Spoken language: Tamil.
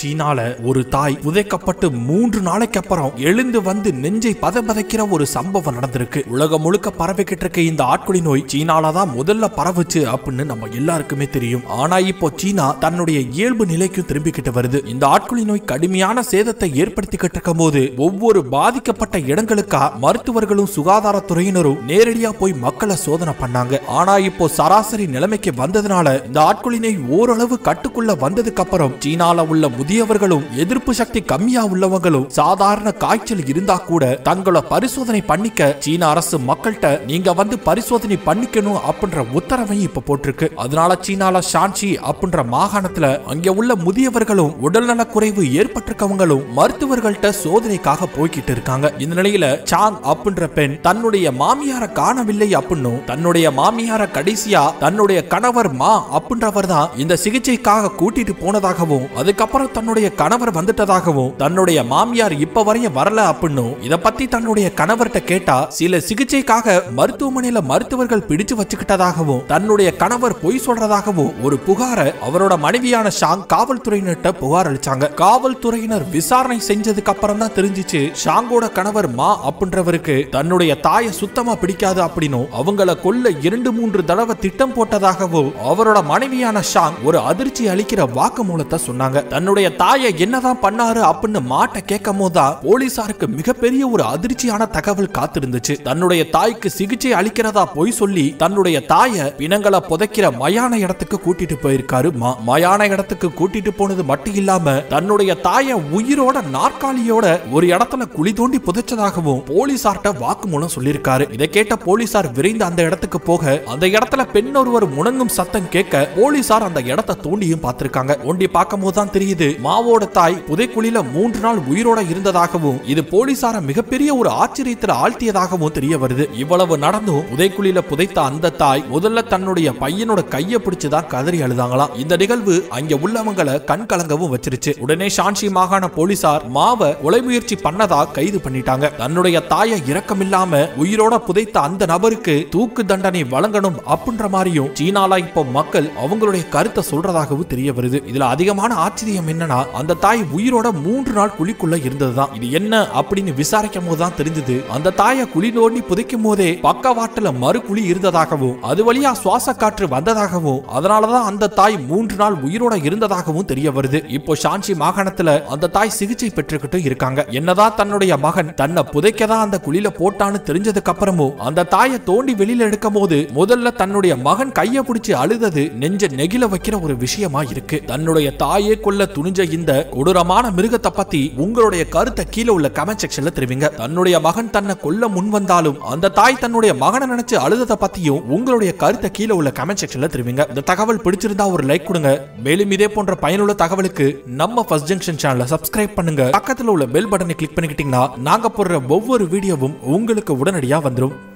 சீனால ஒரு தாய் புதைக்கப்பட்டு மூன்று நாளைக்கு அப்புறம் எழுந்து வந்து நெஞ்சை பதபதைக்கிற ஒரு சம்பவம் நடந்திருக்கு உலகம் முழுக்க பரவிக்கிட்டு இருக்க இந்த ஆட்குழி நோய் சீனால தான் முதல்ல பரவுச்சு அப்படின்னு நம்ம எல்லாருக்குமே தெரியும் ஆனா இப்போ சீனா தன்னுடைய இயல்பு நிலைக்கும் திரும்பிக்கிட்டு வருது இந்த ஆட்குழி நோய் கடுமையான சேதத்தை ஏற்படுத்திக்கிட்டு இருக்கும் போது ஒவ்வொரு பாதிக்கப்பட்ட இடங்களுக்கா மருத்துவர்களும் சுகாதாரத்துறையினரும் நேரடியா போய் மக்களை சோதனை பண்ணாங்க ஆனா இப்போ சராசரி நிலைமைக்கு வந்ததுனால இந்த ஆட்குழி நோய் ஓரளவு கட்டுக்குள்ள வந்ததுக்கு அப்புறம் சீனால உள்ள முதியவர்களும் எதிர்ப்பு சக்தி கம்மியா உள்ளவங்களும் சாதாரண காய்ச்சல் இருந்தா கூட தங்களை பரிசோதனை பண்ணிக்க சீன அரசு மக்கள்கிட்ட நீங்க வந்து பரிசோதனை பண்ணிக்கணும் அப்படின்ற உத்தரவை இப்ப போட்டிருக்கு அதனால சீனால ஷான்சி அப்படின்ற மாகாணத்துல அங்க உள்ள முதியவர்களும் உடல்நல குறைவு ஏற்பட்டிருக்கவங்களும் மருத்துவர்கள்ட்ட சோதனைக்காக போய்கிட்டு இருக்காங்க இந்த நிலையில சாங் அப்படின்ற பெண் தன்னுடைய மாமியார காணவில்லை அப்படின்னும் தன்னுடைய மாமியார கடைசியா தன்னுடைய கணவர் மா அப்படின்றவர் தான் இந்த சிகிச்சைக்காக கூட்டிட்டு போனதாகவும் அதுக்கப்புறம் தன்னுடைய கணவர் வந்துட்டதாகவும் தன்னுடைய மாமியார் இப்ப வரையும் வரல அப்படின்னும் இத பத்தி தன்னுடைய கணவர்கிட்ட கேட்டா சில சிகிச்சைக்காக மருத்துவமனையில மருத்துவர்கள் பிடிச்சு வச்சுக்கிட்டதாகவும் தன்னுடைய கணவர் பொய் சொல்றதாகவும் ஒரு புகாரை அவரோட மனைவியான ஷாங் காவல்துறையினர்கிட்ட புகார் அளிச்சாங்க காவல்துறையினர் விசாரணை செஞ்சதுக்கு அப்புறம் தான் தெரிஞ்சிச்சு ஷாங்கோட கணவர் மா அப்படின்றவருக்கு தன்னுடைய தாயை சுத்தமா பிடிக்காது அப்படின்னும் அவங்கள கொல்ல இரண்டு மூன்று தடவை திட்டம் போட்டதாகவும் அவரோட மனைவியான ஷாங் ஒரு அதிர்ச்சி அளிக்கிற வாக்குமூலத்தை சொன்னாங்க தன்னுடைய தாயை என்னதான் பண்ணாரு அப்படின்னு மாட்ட கேட்கும் போதுதான் போலீசாருக்கு மிகப்பெரிய ஒரு அதிர்ச்சியான தகவல் காத்திருந்துச்சு தன்னுடைய தாய்க்கு சிகிச்சை அளிக்கிறதா பொய் சொல்லி தன்னுடைய தாயை பிணங்களை புதைக்கிற மயான இடத்துக்கு கூட்டிட்டு போயிருக்காரு மா மயான இடத்துக்கு கூட்டிட்டு போனது மட்டும் இல்லாம தன்னுடைய தாயை உயிரோட நாற்காலியோட ஒரு இடத்துல குழி தோண்டி புதைச்சதாகவும் போலீசார்ட்ட வாக்குமூலம் சொல்லியிருக்காரு இதை கேட்ட போலீசார் விரைந்து அந்த இடத்துக்கு போக அந்த இடத்துல பெண் ஒருவர் முணங்கும் சத்தம் கேட்க போலீசார் அந்த இடத்தை தோண்டியும் பார்த்திருக்காங்க தோண்டி பார்க்கும் போதுதான் தெரியுது மாவோட தாய் புதைக்குழியில மூன்று நாள் உயிரோட இருந்ததாகவும் இது போலீசார மிகப்பெரிய ஒரு ஆச்சரியத்துல ஆழ்த்தியதாகவும் தெரிய வருது இவ்வளவு நடந்தும் புதைக்குழியில புதைத்த அந்த தாய் முதல்ல தன்னுடைய பையனோட கையை பிடிச்சுதான் கதறி அழுதாங்களாம் இந்த நிகழ்வு அங்க உள்ளவங்களை கண் கலங்கவும் வச்சிருச்சு உடனே ஷான்சி மாகாண போலீசார் மாவை கொலை முயற்சி பண்ணதா கைது பண்ணிட்டாங்க தன்னுடைய தாயை இரக்கமில்லாம உயிரோட புதைத்த அந்த நபருக்கு தூக்கு தண்டனை வழங்கணும் அப்படின்ற மாதிரியும் சீனால இப்போ மக்கள் அவங்களுடைய கருத்தை சொல்றதாகவும் தெரிய வருது இதுல அதிகமான ஆச்சரியம் என்னன்னா அந்த தாய் உயிரோட மூன்று நாள் குழிக்குள்ள இருந்ததுதான் இது என்ன அப்படின்னு விசாரிக்கும் போதுதான் தெரிஞ்சது அந்த தாயை குழி நோண்டி புதைக்கும் போதே பக்கவாட்டுல மறு குழி இருந்ததாகவும் அது வழியா சுவாச காற்று வந்ததாகவும் அதனாலதான் அந்த தாய் மூன்று நாள் உயிரோட இருந்ததாகவும் தெரிய வருது இப்போ ஷான்சி மாகாணத்துல அந்த தாய் சிகிச்சை பெற்றுக்கிட்டு இருக்காங்க என்னதான் தன்னுடைய மகன் தன்னை புதைக்கதான் அந்த குழியில போட்டான்னு தெரிஞ்சதுக்கு அப்புறமும் அந்த தாயை தோண்டி வெளியில எடுக்கும் போது முதல்ல தன்னுடைய மகன் கைய பிடிச்சு அழுதது நெஞ்ச நெகிழ வைக்கிற ஒரு விஷயமா இருக்கு தன்னுடைய தாயே கொல்ல துணிஞ்ச இந்த கொடூரமான மிருகத்தை பத்தி உங்களுடைய கருத்தை கீழே உள்ள கமெண்ட் செக்ஷன்ல தெரிவிங்க தன்னுடைய மகன் தன்னை கொல்ல முன் வந்தாலும் அந்த தாய் தன்னுடைய மகனை நினைச்சு அழுததை பத்தியும் உங்களுடைய கருத்தை கீழே உள்ள கமெண்ட் செக்ஷன்ல தெரிவிங்க இந்த தகவல் பிடிச்சிருந்தா ஒரு லைக் கொடுங்க மேலும் இதே போன்ற பயனுள்ள தகவலுக்கு நம்ம ஃபர்ஸ்ட் ஜங்ஷன் சேனலை சப்ஸ்கிரைப் பண்ணுங்க பக்கத்துல உள்ள பெல் பட்டனை கிளிக் பண்ணிக்கிட்டீங்கன்னா நாங்க போடுற ஒவ்வொரு வீடியோவும் உங்களுக்கு உடனடியா வந்துரும்